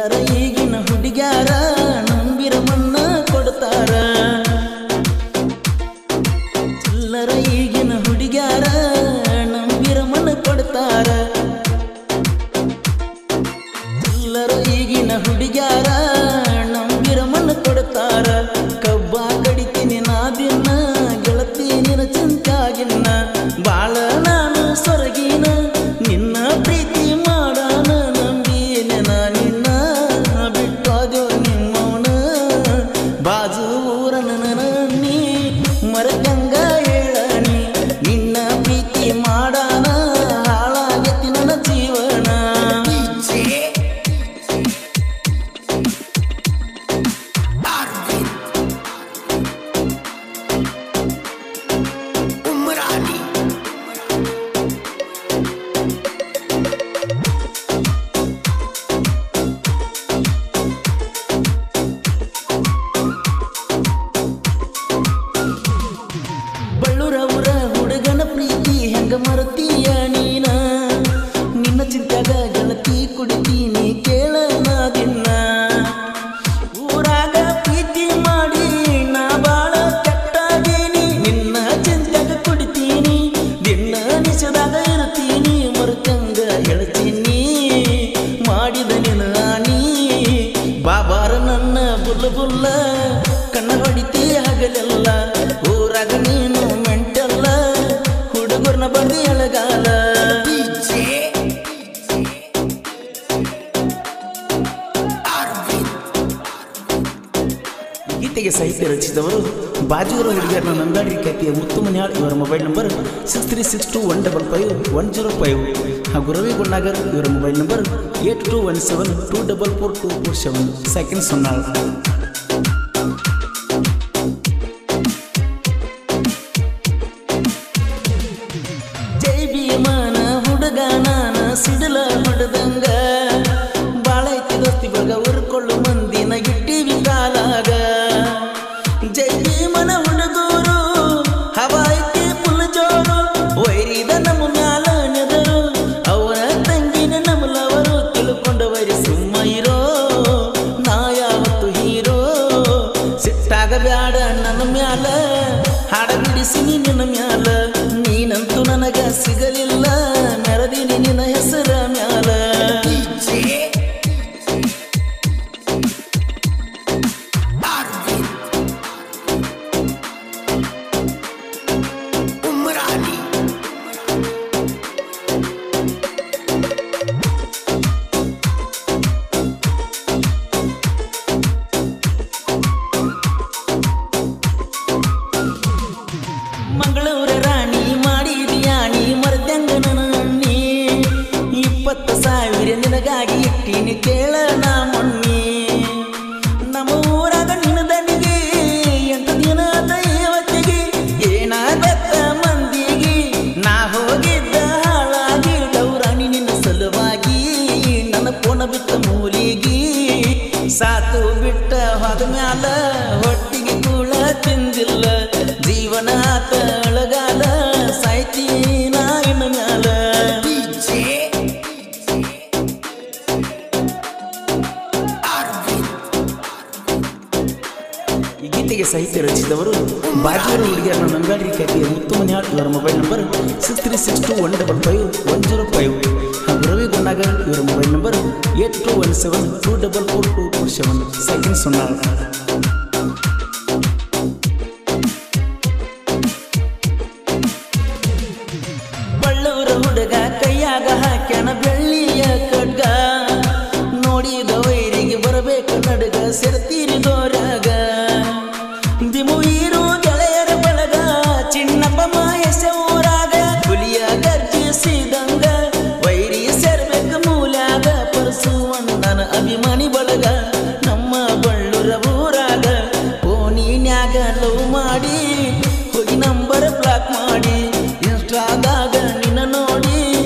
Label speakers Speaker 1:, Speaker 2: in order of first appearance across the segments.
Speaker 1: ಚಿಲ್ಲರ ಈಗಿನ ಹುಡುಗ್ಯಾರ ನಂಬಿರ ಮನ್ನ ಕೊಡ್ತಾರ ಚಿಲ್ಲರ ಈಗಿನ ಹುಡುಗ್ಯಾರ ನಂಬಿರ ಮನ್ನ ಕೊಡ್ತಾರ ಚಿಲ್ಲರ ಈಗಿನ ಹುಡುಗ್ಯಾರ ನಂಬಿರ ಮನ್ನ ಕೊಡ್ತಾರ ಕಬ್ಬ ಕಡಿತೀನಿ ನಾ ದಿನ ಗೆಳತಿ ನಿನ ಚಿಂತಾಗಿನ್ನ ಬಾಳ ನಾನು ಸೊರಗಿನ ನಿನ್ನ ಪ್ರೀತಿ ಮಾಡಾನ ನಂಬಿನ ನಿನ್ನ ಬಿಟ್ಟೋದ್ಯೋ ನಿಮ್ಮವನ ಬಾಜು ಊರನ ನೀ ಮರಗಂಗ ಹೇಳನಿ ನಿನ್ನ ಪ್ರೀತಿ ಮಾಡಾನ ಹಾಳಾಗೈತಿ ನನ್ನ ಜೀವನ
Speaker 2: उमरानी
Speaker 1: ಬಳ್ಳುರವರ ಹುಡುಗನ ಪ್ರೀತಿ ಹೆಂಗ ಮರತೀಯ ನೀನ ನಿನ್ನ ಚಿಂತ್ಯಾಗ ಗೆಳತಿ ಕುಡಿತೀನಿ ಕೇಳ ನಾ ದಿನ ಊರಾಗ ಪ್ರೀತಿ ಮಾಡಿ ನಾ ಬಾಳ ಕೆಟ್ಟಾಗೀನಿ ನಿನ್ನ ಚಿಂತ್ಯಾಗ ಕುಡಿತೀನಿ ದಿನ ನಿಜದಾಗ ಇರ್ತೀನಿ ಮರುಕಂಗ ಹೇಳ್ತೀನಿ ಮಾಡಿದ ನಿನ್ನ ನೀ ಬಾಬಾರ ನನ್ನ ಬುಲ್ಲ ಬುಲ್ಲ ಕಣ್ಣ ಹೊಡಿತಿ ಹಗಲೆಲ್ಲ ಊರಾಗ ನೀನು ಮೆಂಟಲ್ಲ ಹುಡುಗರ್ನ ಬಂದಿ ಎಳಗಾಲ
Speaker 2: डीजे अरविंद
Speaker 1: ಗೀತೆಗೆ ಸಾಹಿತ್ಯ ರಚಿಸಿದವರು ಬಾಜೂರ ಹುಡುಗಿಯರನ್ನ ನಂದಾಡಿ ಖ್ಯಾತಿಯ ಮುತ್ತು ಮನ್ಯಾಳ್ ಇವರ mobile number six three six two one double five one zero five ಹಾಗೂ ರವಿ ಗುಣ್ಣಾಗರ್ ಇವರ mobile number eight two one seven two double four two four seven second Sonnal ಜೈ ಭೀಮನ ಹುಡುಗ ನಾನ ಸಿಡಲ ಹೊಡೆದಂಗ ಬಾಳೈತಿ ದೋಸ್ತಿ ಬಗ ಉರ್ಕೊಳ್ಳು ಮಂದಿನ ಇಟ್ಟಿವಿ ಕಾಲಾಗ ಜೈ ಭೀಮನ ಹುಡುಗರು ಹವಾಯ್ತಿ ಫುಲ್ ಜೋರು ವೈರಿದ ನಮ್ಮ ಮ್ಯಾಲ ನೆದರು ಅವರ ತಂಗಿನ ನಮ್ಮಲವರು ತಿಳ್ಕೊಂಡವರಿ ಸುಮ್ಮ ಇರೋ ನಾ ಯಾವತ್ತು ಹೀರೋ ಸಿಟ್ಟಾಗ ಬ್ಯಾಡ ನನ್ನ ಮ್ಯಾಲ ಹಾಡ ಬಿಡಿಸಿನಿ ನಿನ್ನ ಮ್ಯಾಲ ನೀನಂತೂ ನನಗ ಸಿಗಲಿಲ್ಲ ಮೆರದಿನಿ ನಿನ್ನ ಹೆಸರ ಮ್ಯಾಲ
Speaker 2: डीजे अरविंद उमरानी
Speaker 1: ಮಂಗಳೂರ ರಾಣಿ ಮಾಡಿದಿಯಾಣಿ ಮರ್ದಂಗ ನನ್ನ ಅಣ್ಣಿ ಇಪ್ಪತ್ತು ಸಾವಿರ ನಿನಗಾಗಿ ಇಟ್ಟಿನಿ ಕೇಳ ನಾ ಮೊನ್ನಿ ನಮ್ಮ ಊರಾಗ ನಿನ್ನ ದನಿಗೆ ಎಂಟು ದಿನ ದೈವತ್ತಿಗೆ ಏನಾಗತ್ತ ಮಂದಿಗೆ ನಾ ಹೋಗಿದ್ದ ಹಾಳಾಗಿ ಡೌರಾಣಿ ನಿನ್ನ ಸಲುವಾಗಿ ನನ್ನ ಪೋನ ಬಿಟ್ಟ ಮೂಲಿಗಿ ಸಾತು ಬಿಟ್ಟ ಹೋದ ಮ್ಯಾಲ ಹೊಟ್ಟಿಗೆ ಕೂಳ ತಿಂದಿಲ್ಲ ಜೀವನ ಆತ ಅಳಗಾಲ ಸಾಯ್ತಿ ನಾಯಿನ ಮ್ಯಾಲ
Speaker 2: डीजे अरविंद
Speaker 1: ಈ ಗೀತೆಗೆ ಸಾಹಿತ್ಯ ರಚಿಸಿದವರು ಬಾಜೂರು ಹುಡುಗಿಯರನ್ನ ನಂಗಾಡಿ ಖ್ಯಾತಿಯ ಮುತ್ತು ಮನ್ಯಾಳ್ ಇವರ mobile number six three six two one double five one zero five ಹಾಗೂ ರವಿ ಗುಂಡಾಗರ್ ಇವರ mobile number eight two one seven two double four two four seven second Sonnal ಬಳ್ಳೂರ ಹುಡುಗ ಕೈಯಾಗ ಹಾಕ್ಯಾನ ಬೆಳ್ಳಿಯ ಖಡ್ಗ ನೋಡಿದ ವೈರಿಗೆ ಬರಬೇಕು ನಡುಗ ಸೆರ್ತೀರಿ ದೋರಾಗ ದಿಮುವೀರು ಗೆಳೆಯರ ಬಳಗ ಚಿನ್ನಪ್ಪ ಮಾಯಸ ಊರಾಗ ಹುಲಿಯ ಗರ್ಜಿಸಿದಂಗ ವೈರಿ ಸೇರ್ಬೇಕು ಮೂಲ್ಯಾಗ ಪರಸುವಣ್ಣನ ಅಭಿಮಾನಿ ಬಳಗ ನಮ್ಮ ಬಳ್ಳೂರ ಊರಾಗ ಫೋನಿನ್ಯಾಗ ಲವ್ ಮಾಡಿ ಹೋಗಿ ನಂಬರ್ ಬ್ಲಾಕ್ ಮಾಡಿ ಇನ್ಸ್ಟಾದಾಗ ನಿನ್ನ ನೋಡಿ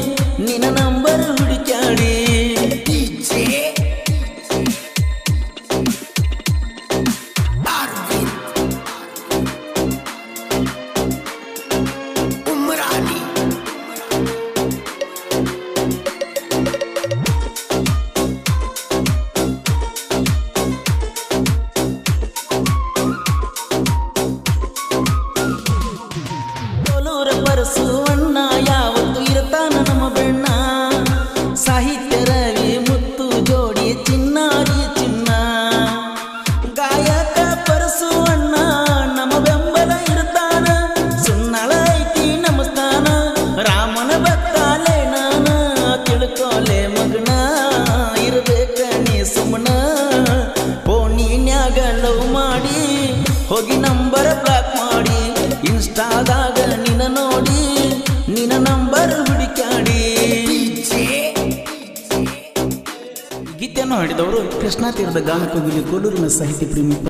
Speaker 1: ಪರಸುವಣ್ಣ ಯಾವತ್ತು ಇರ್ತಾನ ನಮ್ಮ ಬೆಣ್ಣ ಸಾಹಿತ್ಯ ರವಿ ಮುತ್ತು ಜೋಡಿ ಚಿನ್ನಾರಿ ಚಿನ್ನ ಗಾಯಕ ಪರಸುವಣ್ಣ ನಮ್ಮ ಬೆಂಬಲ ಇರ್ತಾನ ಸುನ್ನಳ ಐತಿ ನಮ್ಮ ಸ್ಥಾನ ರಾಮನ ಬತ್ತಾಲೆ ನಾನ ತಿಳ್ಕೊಲೆ ಮಗನ ಇರ್ಬೇಕ ನೀ ಸುಮ್ಮನ ಫೋನಿನ್ಯಾಗ ಲವ್ ಮಾಡಿ ಹೋಗಿ ನಂಬರ್ ಬ್ಲಾಕ್ ಮಾಡಿ ಇನ್ಸ್ಟಾದಾಗ ನಿನ್ನ ನೋಡಿ ನಿನ್ನ ನಂಬರ್ ಹುಡುಕ್ಯಾಡಿ ಗೀತೆಯನ್ನು ಹಾಡಿದವರು ಕೃಷ್ಣಾ ತೀರದ ಗಾನಕೋಗಿಲಿ ಕೋಲೂರಿನ ಸಾಹಿತ್ಯ ಪ್ರೇಮಿ